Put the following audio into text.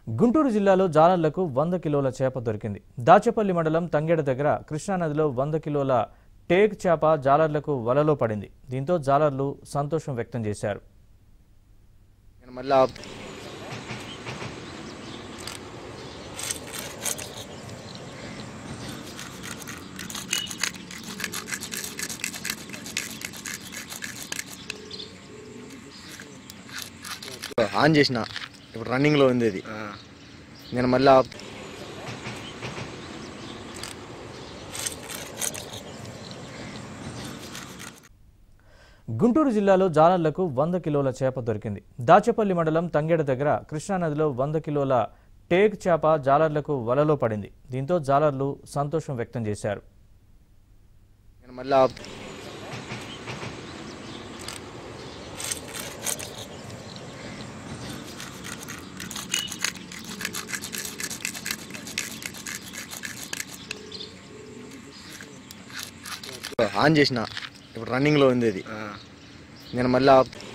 గుంటూరు జిల్లాలో జాలర్లకు వంద కిలోల చేప దొరికింది దాచేపల్లి మండలం తంగెడ దగ్గర కృష్ణానదిలో వంద కిలోల టేక్ చేప జాలర్లకు వలలో పడింది దీంతో జాలర్లు సంతోషం వ్యక్తం చేశారు నేను మళ్ళీ ఆన్ చేసిన ఇప్పుడు రన్నింగ్లో ఉంది అది నేను మళ్ళా గుంటూరు జిల్లాలో జాలర్లకు వంద కిలోల చేప దొరికింది దాచేపల్లి మండలం తంగెడ దగ్గర కృష్ణానదిలో వంద కిలోల టేక్ చేప జాలర్లకు వలలో పడింది దీంతో జాలర్లు సంతోషం వ్యక్తం చేశారు నేను మళ్ళా ఆన్ చేసిన ఇప్పుడు రన్నింగ్లో ఉంది అది నేను మళ్ళా